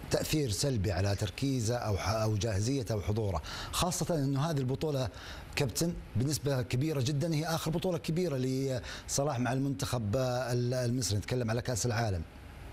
تاثير سلبي على تركيزه او او جاهزيته او حضوره خاصه انه هذه البطوله كابتن بنسبه كبيره جدا هي اخر بطوله كبيره لصلاح مع المنتخب المصري نتكلم على كاس العالم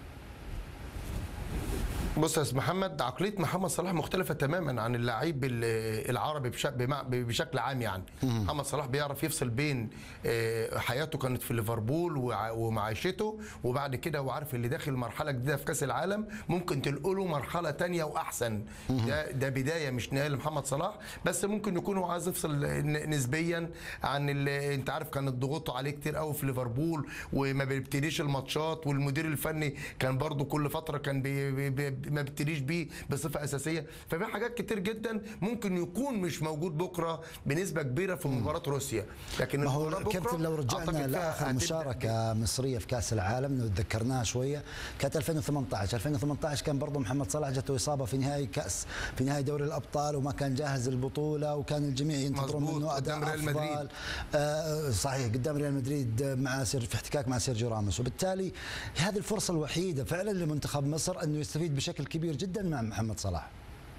بص يا استاذ محمد عقليه محمد صلاح مختلفه تماما عن اللعيب العربي بشكل عام يعني محمد صلاح بيعرف يفصل بين حياته كانت في ليفربول ومعيشته وبعد كده هو عارف اللي داخل مرحله جديده في كاس العالم ممكن تلقوا له مرحله ثانيه واحسن ده ده بدايه مش نهايه لمحمد صلاح بس ممكن يكون هو عايز يفصل نسبيا عن اللي انت عارف كانت ضغوطه عليه كتير قوي في ليفربول وما بيبتديش الماتشات والمدير الفني كان برضو كل فتره كان بي بي ما بتليش بيه بصفه اساسيه ففي حاجات كتير جدا ممكن يكون مش موجود بكره بنسبه كبيره في مباراه روسيا لكن ما هو كابتن لو رجعنا لاخر مشاركه مصريه في كاس العالم لو تذكرناها شويه كانت 2018 2018 كان برضه محمد صلاح جاته اصابه في نهائي كاس في نهائي دوري الابطال وما كان جاهز للبطوله وكان الجميع ينتظرون منه اداء ريال مدريد آه صحيح قدام ريال مدريد مع سير في احتكاك مع سيرجيو راموس وبالتالي هذه الفرصه الوحيده فعلا لمنتخب مصر انه يستفيد بشكل كبير جدا مع محمد صلاح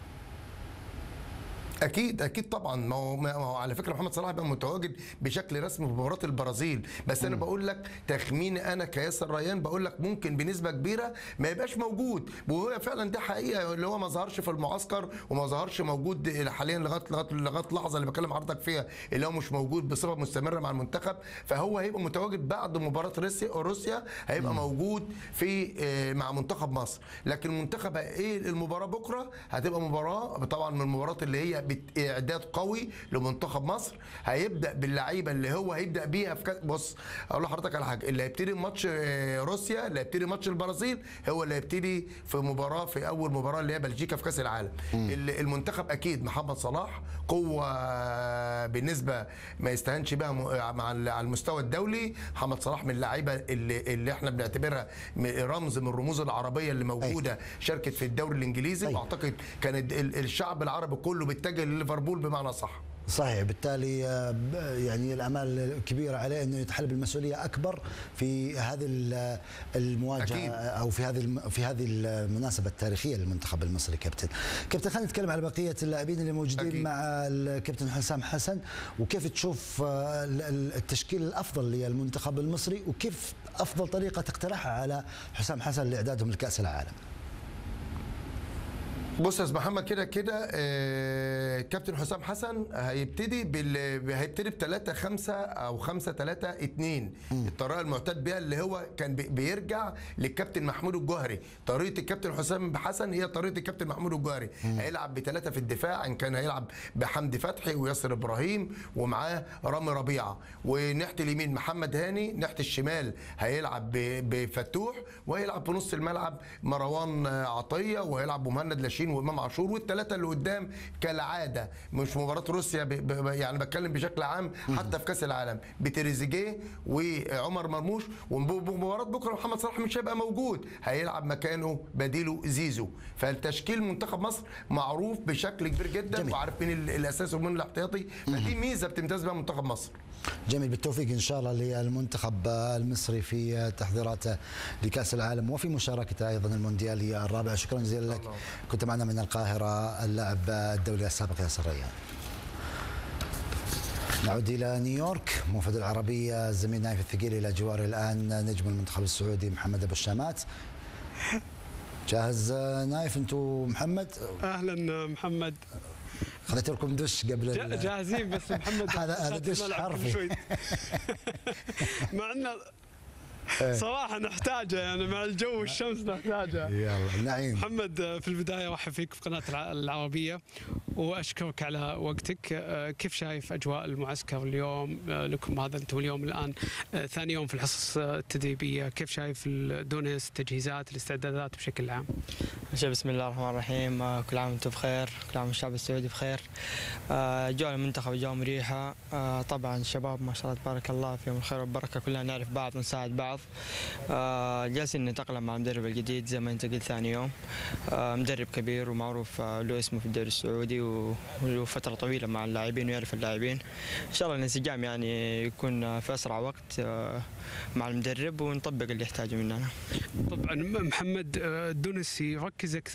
اكيد اكيد طبعا ما هو, ما هو على فكره محمد صلاح بقى متواجد بشكل رسمي في مباراه البرازيل بس انا بقول لك تخميني انا كياسر ريان بقول لك ممكن بنسبه كبيره ما يبقاش موجود وهو فعلا ده حقيقه اللي هو ما ظهرش في المعسكر وما ظهرش موجود حاليا لغايه لغايه لغايه اللحظه اللي بكلم حضرتك فيها اللي هو مش موجود بصفه مستمره مع المنتخب فهو هيبقى متواجد بعد مباراه روسيا روسيا هيبقى مم. موجود في مع منتخب مصر لكن منتخب ايه المباراه بكره هتبقى مباراه طبعا من المباريات اللي هي اعداد قوي لمنتخب مصر هيبدا باللعيبه اللي هو هيبدا بيها في كاس بص اقول لحضرتك على حاجه اللي هيبتدي ماتش روسيا اللي هيبتدي ماتش البرازيل هو اللي هيبتدي في مباراه في اول مباراه اللي هي بلجيكا في كاس العالم م. المنتخب اكيد محمد صلاح قوه بالنسبه ما يستهانش بها مع على المستوى الدولي محمد صلاح من اللعيبه اللي, اللي احنا بنعتبرها رمز من الرموز العربيه اللي موجوده أي. شاركت في الدوري الانجليزي أي. واعتقد كان الشعب العربي كله بيتجه ليفربول بمعنى صح صحيح بالتالي يعني الامال كبيره عليه انه يتحمل بالمسؤوليه اكبر في هذه المواجهه أكيد. او في هذه في هذه المناسبه التاريخيه للمنتخب المصري كابتن. كابتن خلينا نتكلم على بقيه اللاعبين اللي موجودين أكيد. مع الكابتن حسام حسن وكيف تشوف التشكيل الافضل للمنتخب المصري وكيف افضل طريقه تقترحها على حسام حسن لاعدادهم لكاس العالم. بص يا استاذ محمد كده كده آه كابتن حسام حسن هيبتدي بال هيبتدي ب 3 5 او 5 3 2 الطريقه المعتاد بها اللي هو كان بيرجع للكابتن محمود الجوهري طريقه الكابتن حسام حسن هي طريقه الكابتن محمود الجوهري هيلعب بثلاثه في الدفاع ان كان هيلعب بحمدي فتحي وياسر ابراهيم ومعاه رامي ربيعه وناحيه اليمين محمد هاني ناحيه الشمال هيلعب بفتوح وهيلعب في نص الملعب مروان عطيه وهيلعب بمهند لاشين وامام عاشور والثلاثه اللي قدام كالعاده مش مباراه روسيا ب... ب... يعني بتكلم بشكل عام حتى في كاس العالم بتريزيجيه وعمر مرموش ومباراه بكره محمد صلاح مش هيبقى موجود هيلعب مكانه بديله زيزو فالتشكيل منتخب مصر معروف بشكل كبير جدا جميل. وعارف مين الاساسي ومين الاحتياطي فدي ميزه بتمتاز بها منتخب مصر جميل بالتوفيق ان شاء الله للمنتخب المصري في تحضيراته لكاس العالم وفي مشاركته ايضا الموندياليه الرابعه شكرا جزيلا لك كنت معنا من القاهره اللاعب الدولي السابق ياسر ريان نعود الى نيويورك موفد العربيه الزميل نايف الثقيل الى جواري الان نجم المنتخب السعودي محمد ابو الشامات جاهز نايف انتو محمد اهلا محمد خذيت لكم دش قبل جاهزين بس محمد هذا هذا دش حرفي مع انه صراحه نحتاجه يعني مع الجو والشمس نحتاجه يلا نعيم محمد في البدايه ارحب فيك في قناه العربيه واشكرك على وقتك كيف شايف اجواء المعسكر اليوم لكم هذا انتم اليوم الان ثاني يوم في الحصص التدريبيه كيف شايف دونيس التجهيزات الاستعدادات بشكل عام بسم الله الرحمن الرحيم كل عام وانتم بخير كل عام الشعب السعودي بخير اجواء المنتخب اجواء مريحه طبعا الشباب ما شاء الله تبارك الله فيهم الخير والبركه كلنا نعرف بعض ونساعد بعض جالسين نتاقلم مع المدرب الجديد زي ما انت قلت ثاني يوم مدرب كبير ومعروف له اسمه في الدوري السعودي وله فتره طويله مع اللاعبين ويعرف اللاعبين ان شاء الله الانسجام يعني يكون في اسرع وقت مع المدرب ونطبق اللي يحتاجه مننا طبعا محمد الدونسي ركز اكثر